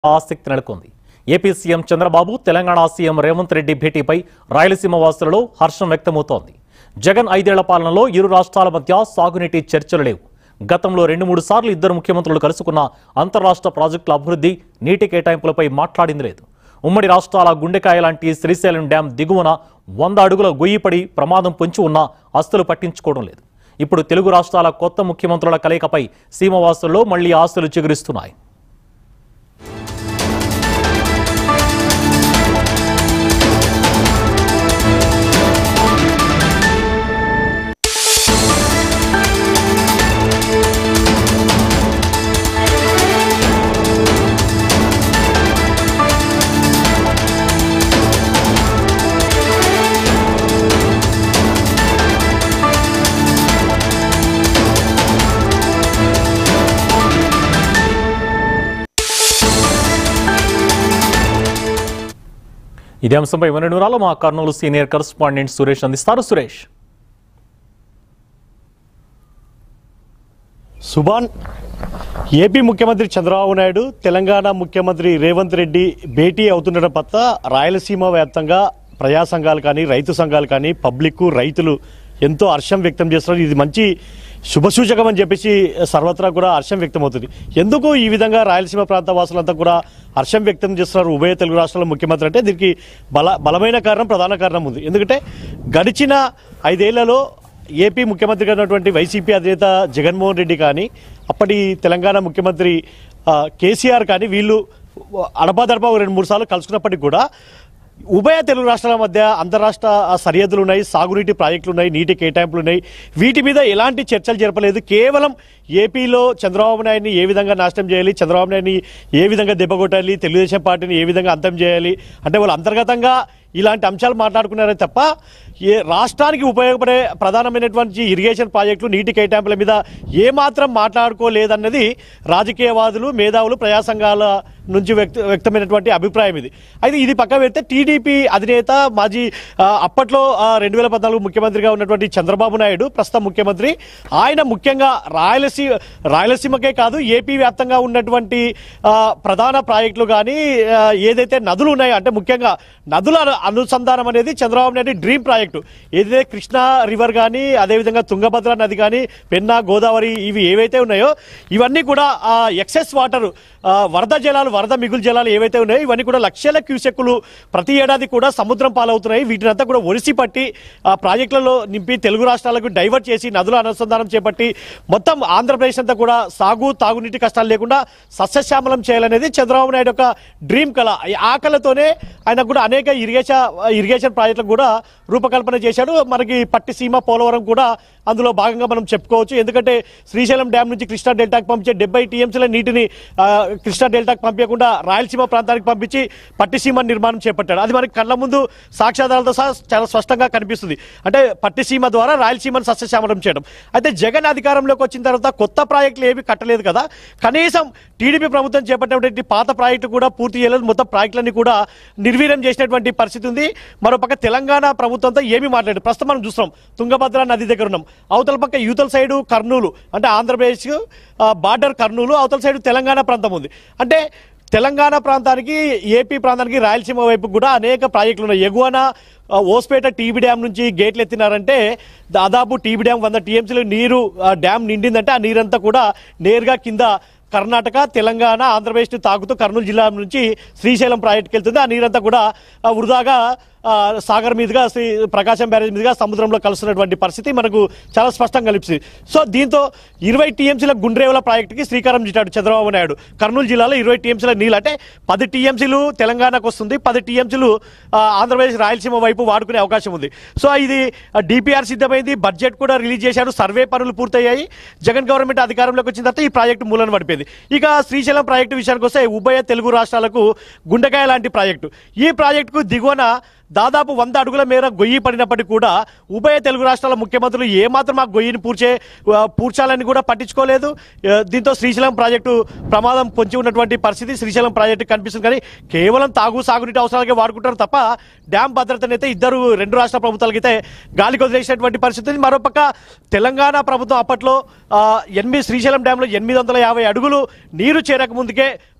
ఆసక్తి నెలకొంది AP CM Chandrababu Telangana CM Revanth Reddy భేటీపై రాయలసీమ వాసులలో హర్షం వ్యక్తమవుతోంది జగన్ ఐదేళ్ల పాలనలో ఇరు రాష్ట్రాల మధ్య సాగునీటి చర్చలు లేవు గతంలో రెండు మూడు సార్లు ఇద్దరు ముఖ్యమంత్రులు కలుసుకున్న అంతరాష్ట్ర ప్రాజెక్టుల అభివృద్ధి నీటి కేటాయింపులపై మాట్లాడింది లేదు ఉమ్మడి రాష్ట్రాల గుండెకాయ లాంటి శ్రీశైలం డ్యాం దిగువన వంద అడుగుల గొయ్యిపడి ప్రమాదం పొంచి ఉన్నా అస్తులు పట్టించుకోవడం లేదు ఇప్పుడు తెలుగు రాష్ట్రాల కొత్త ముఖ్యమంత్రుల కలయికపై సీమవాసుల్లో మళ్లీ ఆస్తులు చిగురిస్తున్నాయి ఇదే అంశంపై ఇరవై వివరాలు మా కర్నూలు సీనియర్ కరస్పాండెంట్ సురేష్ అందిస్తారు సురేష్ సుభాన్ ఏపీ ముఖ్యమంత్రి చంద్రబాబు నాయుడు తెలంగాణ ముఖ్యమంత్రి రేవంత్ రెడ్డి భేటీ అవుతుండడం పట్ల రాయలసీమ వ్యాప్తంగా ప్రజా సంఘాలు కానీ రైతు సంఘాలు కానీ పబ్లిక్ రైతులు ఎంతో హర్షం వ్యక్తం చేస్తున్నారు ఇది మంచి శుభసూచకం అని చెప్పేసి సర్వత్రా కూడా హర్షం వ్యక్తం అవుతుంది ఎందుకు ఈ విధంగా రాయలసీమ ప్రాంత వాసులంతా కూడా హర్షం వ్యక్తం చేస్తున్నారు ఉభయ తెలుగు రాష్ట్రాల ముఖ్యమంత్రి అంటే దీనికి బల బలమైన కారణం ప్రధాన కారణం ఉంది ఎందుకంటే గడిచిన ఐదేళ్లలో ఏపీ ముఖ్యమంత్రిగా ఉన్నటువంటి వైసీపీ అధినేత జగన్మోహన్ రెడ్డి కానీ అప్పటి తెలంగాణ ముఖ్యమంత్రి ఆ, కేసీఆర్ కానీ వీళ్ళు అడపాదడపా రెండు మూడు సార్లు కలుసుకున్నప్పటికీ కూడా ఉభయ తెలుగు రాష్ట్రాల మధ్య అంతరాష్ట్ర సరిహద్దులు ఉన్నాయి సాగునీటి ప్రాజెక్టులు ఉన్నాయి నీటి కేటాయింపులు ఉన్నాయి వీటి మీద ఎలాంటి చర్చలు జరపలేదు కేవలం ఏపీలో చంద్రబాబు నాయుడిని ఏ విధంగా నాశనం చేయాలి చంద్రబాబు నాయుడిని ఏ విధంగా దెబ్బకొట్టాలి తెలుగుదేశం పార్టీని ఏ విధంగా అంతం చేయాలి అంటే వాళ్ళు అంతర్గతంగా ఇలాంటి అంశాలు మాట్లాడుకున్నారే తప్ప ఏ రాష్ట్రానికి ఉపయోగపడే ప్రధానమైనటువంటి ఇరిగేషన్ ప్రాజెక్టులు నీటి కేటాయింపుల మీద ఏమాత్రం మాట్లాడుకోలేదన్నది రాజకీయవాదులు మేధావులు ప్రజా సంఘాల నుంచి వ్యక్త వ్యక్తమైనటువంటి అభిప్రాయం ఇది అయితే ఇది పక్క పెడితే టీడీపీ అధినేత మాజీ ఆ, అప్పట్లో రెండు వేల పద్నాలుగు ముఖ్యమంత్రిగా ఉన్నటువంటి చంద్రబాబు నాయుడు ప్రస్తుత ముఖ్యమంత్రి ఆయన ముఖ్యంగా రాయలసీమ రాయలసీమకే కాదు ఏపీ వ్యాప్తంగా ఉన్నటువంటి ఆ, ప్రధాన ప్రాజెక్టులు కానీ ఆ, ఏదైతే నదులు ఉన్నాయో అంటే ముఖ్యంగా నదుల అను- అనుసంధానం అనేది చంద్రబాబు నాయుడు డ్రీమ్ ప్రాజెక్టు ఏదైతే కృష్ణా రివర్ కానీ అదేవిధంగా తుంగభద్ర నది కానీ పెన్నా గోదావరి ఇవి ఏవైతే ఉన్నాయో ఇవన్నీ కూడా ఆ ఎక్సెస్ వాటర్ ఆ, వరద జలాలు వరద మిగులు జలాలు ఏవైతే ఉన్నాయో ఇవన్నీ కూడా లక్షల క్యూసెక్కులు ప్రతి ఏడాది కూడా సముద్రం పాలవుతున్నాయి వీటినంతా కూడా ఒడిసి పట్టి ఆ ప్రాజెక్టులలో నింపి తెలుగు రాష్ట్రాలకు డైవర్ట్ చేసి నదుల అనుసంధానం చేపట్టి మొత్తం ఆంధ్రప్రదేశ్ అంతా కూడా సాగు తాగునీటి కష్టాలు లేకుండా సస్యశ్యామలం చేయాలనేది చంద్రబాబు నాయుడు యొక్క డ్రీమ్ కళ ఆ కళతోనే ఆయన కూడా అనేక ఇరిగేషన్ ఇరిగేషన్ ప్రాజెక్టులకు కూడా రూపకల్పన చేశాడు మనకి పట్టిసీమ పోలవరం కూడా అందులో భాగంగా మనం చెప్పుకోవచ్చు ఎందుకంటే శ్రీశైలం డ్యామ్ నుంచి కృష్ణా డెల్టాకు పంపించే డెబ్బై టీఎంసీల నీటిని ఆ, కృష్ణా డెల్టాకు పంపించకుండా రాయలసీమ ప్రాంతానికి పంపించి పట్టిసీమ నిర్మాణం చేపట్టాడు అది మనకి కళ్ళ ముందు సాక్ష్యాధారాలతో సహా చాలా స్పష్టంగా కనిపిస్తుంది అంటే పట్టిసీమ ద్వారా రాయలసీమను సస్యశ్యామలం చేయడం అయితే జగన్ అధికారంలోకి వచ్చిన తర్వాత కొత్త ప్రాజెక్టులు ఏవి కట్టలేదు కదా కనీసం టీడీపీ ప్రభుత్వం చేపట్టినటువంటి పాత ప్రాజెక్టు కూడా పూర్తి చేయలేదు మొత్తం ప్రాజెక్టులన్నీ కూడా నిర్వీర్యం చేసినటువంటి పరిస్థితి ఉంది మరోపక్క తెలంగాణ ప్రభుత్వంతో ఏమీ మాట్లాడదు ప్రస్తుతం మనం చూస్తున్నాం తుంగభద్ర నది దగ్గర ఉన్నాం అవతల పక్క యువతల సైడు కర్నూలు అంటే ఆంధ్రప్రదేశ్ ఆ, బార్డర్ కర్నూలు అవతల సైడు తెలంగాణ ప్రాంతం ఉంది అంటే తెలంగాణ ప్రాంతానికి ఏపీ ప్రాంతానికి రాయలసీమ వైపు కూడా అనేక ప్రాజెక్టులు ఉన్నాయి ఎగువన ఆ, ఓస్పేట టీబీ డ్యామ్ నుంచి గేట్లు ఎత్తినారంటే దాదాపు టీబీ డ్యామ్ వంద టీఎంసీలు నీరు ఆ, డ్యామ్ నిండిందంటే ఆ నీరంతా కూడా నేరుగా కింద కర్ణాటక తెలంగాణ ఆంధ్రప్రదేశ్ తాకుతూ కర్నూలు జిల్లా నుంచి శ్రీశైలం ప్రాజెక్టుకి వెళ్తుంది ఆ నీరంతా కూడా ఆ, వృధాగా ఆ, సాగర్ మీదుగా శ్రీ ప్రకాశం బ్యారేజ్ మీదుగా సముద్రంలో కలుస్తున్నటువంటి పరిస్థితి మనకు చాలా స్పష్టంగా కనిపిస్తుంది సో దీంతో ఇరవై టీఎంసీల గుండ్రేవుల ప్రాజెక్టుకి శ్రీకారం చుట్టాడు చంద్రబాబు నాయుడు కర్నూలు జిల్లాలో ఇరవై టీఎంసీల నీళ్ళు అంటే పది టీఎంసీలు తెలంగాణకు వస్తుంది పది టీఎంసీలు ఆంధ్రప్రదేశ్ రాయలసీమ వైపు వాడుకునే అవకాశం ఉంది సో ఇది డిపిఆర్ సిద్ధమైంది బడ్జెట్ కూడా రిలీజ్ చేశారు సర్వే పనులు పూర్తయ్యాయి జగన్ గవర్నమెంట్ అధికారంలోకి వచ్చిన తర్వాత ఈ ప్రాజెక్టు మూలన పడిపోయింది ఇక శ్రీశైలం ప్రాజెక్టు విషయానికి వస్తే ఉభయ తెలుగు రాష్ట్రాలకు గుండెకాయ లాంటి ప్రాజెక్టు ఈ ప్రాజెక్టుకు దిగువన దాదాపు వంద అడుగుల మేర గొయ్యి పడినప్పటికీ కూడా ఉభయ తెలుగు రాష్ట్రాల ముఖ్యమంత్రులు ఏమాత్రం ఆ గొయ్యిని పూడ్చే ఆ, పూడ్చాలని కూడా పట్టించుకోలేదు ఆ, దీంతో శ్రీశైలం ప్రాజెక్టు ప్రమాదం పొంచి ఉన్నటువంటి పరిస్థితి శ్రీశైలం ప్రాజెక్టు కనిపిస్తుంది కానీ కేవలం తాగు సాగునీటి అవసరాలకే వాడుకుంటారు తప్ప డ్యామ్ భద్రతనైతే ఇద్దరు రెండు రాష్ట్ర ప్రభుత్వాలకైతే గాలికి వదిలేసినటువంటి పరిస్థితి ఉంది. మరోపక్క తెలంగాణ ప్రభుత్వం అప్పట్లో ఆ, ఎనిమిది శ్రీశైలం డ్యాంలో ఎనిమిది వందల యాభై అడుగులు నీరు చేరక ముందుకే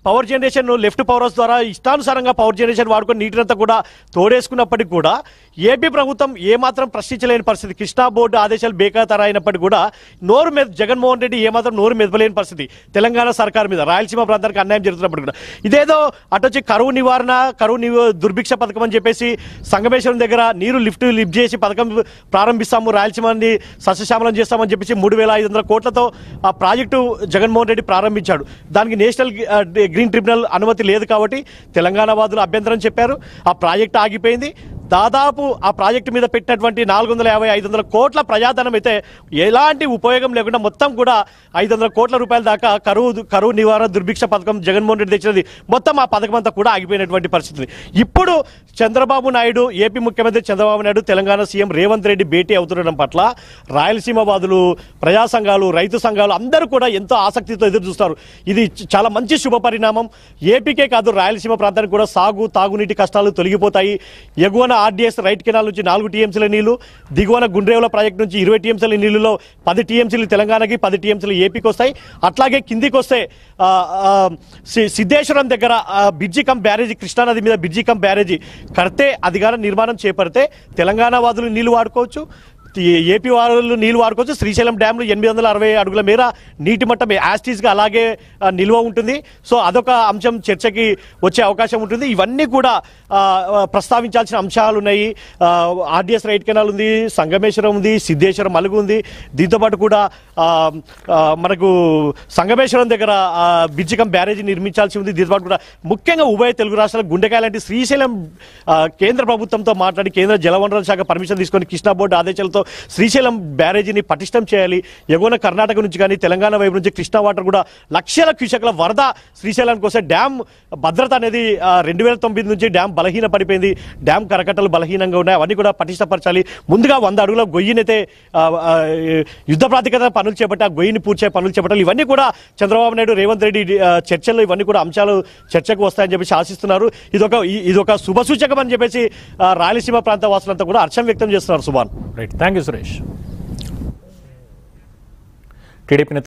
power generation left powerhouse ద్వారా ఇష్టానుసారంగా పవర్ జనరేషన్ వాడుకొని నీటినంతా కూడా తోడేసుకున్నప్పటికీ కూడా ఏపీ ప్రభుత్వం ఏమాత్రం ప్రశ్నించలేని పరిస్థితి కృష్ణా బోర్డు ఆదేశాలు బేఖాతర అయినప్పటికీ కూడా నోరు మీద జగన్మోహన్ రెడ్డి ఏమాత్రం నోరు మెదపలేని పరిస్థితి తెలంగాణ సర్కార్ మీద రాయలసీమ ప్రాంతానికి అన్యాయం జరుగుతున్నప్పుడు కూడా ఇదేదో అటొచ్చి కరువు నివారణ కరువు నివ దుర్భిక్ష పథకం అని చెప్పేసి సంగమేశ్వరం దగ్గర నీరు లిఫ్ట్ లిఫ్ట్ చేసి పథకం ప్రారంభిస్తాము రాయలసీమని సస్యశ్యామలం చేస్తామని చెప్పేసి మూడు వేల ఐదు వందల కోట్లతో ఆ ప్రాజెక్టు జగన్మోహన్ రెడ్డి ప్రారంభించాడు దానికి నేషనల్ ఆ, గ్రీన్ ట్రిబ్యునల్ అనుమతి లేదు కాబట్టి తెలంగాణ వాదులు అభ్యంతరం చెప్పారు ఆ ప్రాజెక్ట్ ఆగిపోయింది దాదాపు ఆ ప్రాజెక్టు మీద పెట్టినటువంటి నాలుగు వందల యాభై ఐదు వందల కోట్ల ప్రజాధనం అయితే ఎలాంటి ఉపయోగం లేకుండా మొత్తం కూడా ఐదు వందల కోట్ల రూపాయల దాకా కరువు కరువు నివారణ దుర్భిక్ష పథకం జగన్మోహన్ రెడ్డి తెచ్చినది మొత్తం ఆ పథకం అంతా కూడా ఆగిపోయినటువంటి పరిస్థితి ఇప్పుడు చంద్రబాబు నాయుడు ఏపీ ముఖ్యమంత్రి చంద్రబాబు నాయుడు తెలంగాణ సీఎం రేవంత్ రెడ్డి భేటీ అవుతుండడం పట్ల రాయలసీమ వాదులు ప్రజా సంఘాలు రైతు సంఘాలు అందరూ కూడా ఎంతో ఆసక్తితో ఎదురు చూస్తారు ఇది చ- చాలా మంచి శుభ పరిణామం ఏపీకే కాదు రాయలసీమ ప్రాంతానికి కూడా సాగు తాగునీటి కష్టాలు తొలగిపోతాయి ఎగువన ఆర్డీఎస్ రైట్ కెనాల్ నుంచి నాలుగు టీఎంసీల నీళ్లు దిగువన గుండ్రేవుల ప్రాజెక్ట్ నుంచి ఇరవై టీఎంసీల నీళ్లలో పది టీఎంసీలు తెలంగాణకి పది టీఎంసీలు ఏపీకి వస్తాయి అట్లాగే కిందికి వస్తే ఆ, ఆ, సి- సిద్ధేశ్వరం దగ్గర ఆ, బిడ్జి కమ్ బ్యారేజీ కృష్ణానది మీద బిడ్జి కమ్ బ్యారేజీ కడితే అది గాన నిర్మాణం చేపడితే తెలంగాణ వాదులు నీళ్లు వాడుకోవచ్చు ఈ ఏపీ వారులు నీళ్లు వాడుకోవచ్చు శ్రీశైలం డ్యాంలో ఎనిమిది వందల అరవై అడుగుల మేర నీటి మట్టం యాస్టీస్గా అలాగే ఆ, నిల్వ ఉంటుంది సో అదొక అంశం చర్చకి వచ్చే అవకాశం ఉంటుంది ఇవన్నీ కూడా ఆ, ఆ, ప్రస్తావించాల్సిన అంశాలు ఉన్నాయి ఆర్డిఎస్ రైట్ కెనాల్ ఉంది సంగమేశ్వరం ఉంది సిద్ధేశ్వరం మలుగు ఉంది దీంతోపాటు కూడా ఆ, ఆ, మనకు సంగమేశ్వరం దగ్గర ఆ, బిజ్జికం బ్యారేజీ నిర్మించాల్సి ఉంది దీంతోపాటు కూడా ముఖ్యంగా ఉభయ తెలుగు రాష్ట్రాల గుండెకాయ లాంటి శ్రీశైలం ఆ, కేంద్ర ప్రభుత్వంతో మాట్లాడి కేంద్ర జలవనరుల శాఖ పర్మిషన్ తీసుకొని కృష్ణా బోర్డు ఆదేశాలతో శ్రీశైలం బ్యారేజీని పటిష్టం చేయాలి ఎగువన కర్ణాటక నుంచి కానీ తెలంగాణ వైపు నుంచి కృష్ణా వాటర్ కూడా లక్షల క్యూసెక్ల వరద శ్రీశైలానికి వస్తే డ్యామ్ భద్రత అనేది రెండు వేల తొమ్మిది నుంచి డ్యామ్ బలహీన పడిపోయింది డ్యామ్ కరకట్టలు బలహీనంగా ఉన్నాయి అవన్నీ కూడా పటిష్టపరచాలి ముందుగా వంద అడుగుల గొయ్యినైతే ఆ, ఆ, యుద్ధ ప్రాతిపదికన పనులు చేపట్టి ఆ గొయ్యిని పూడ్చే పనులు చేపట్టాలి ఇవన్నీ కూడా చంద్రబాబు నాయుడు రేవంత్ రెడ్డి ఆ, చర్చల్లో ఇవన్నీ కూడా అంశాలు చర్చకు వస్తాయని చెప్పేసి ఆశిస్తున్నారు ఇదొక ఇ- ఇదొక శుభ సూచకం అని చెప్పేసి ఆ, రాయలసీమ ప్రాంత వాసులంతా కూడా హర్షం వ్యక్తం చేస్తున్నారు Subhan right thank you Suresh TDP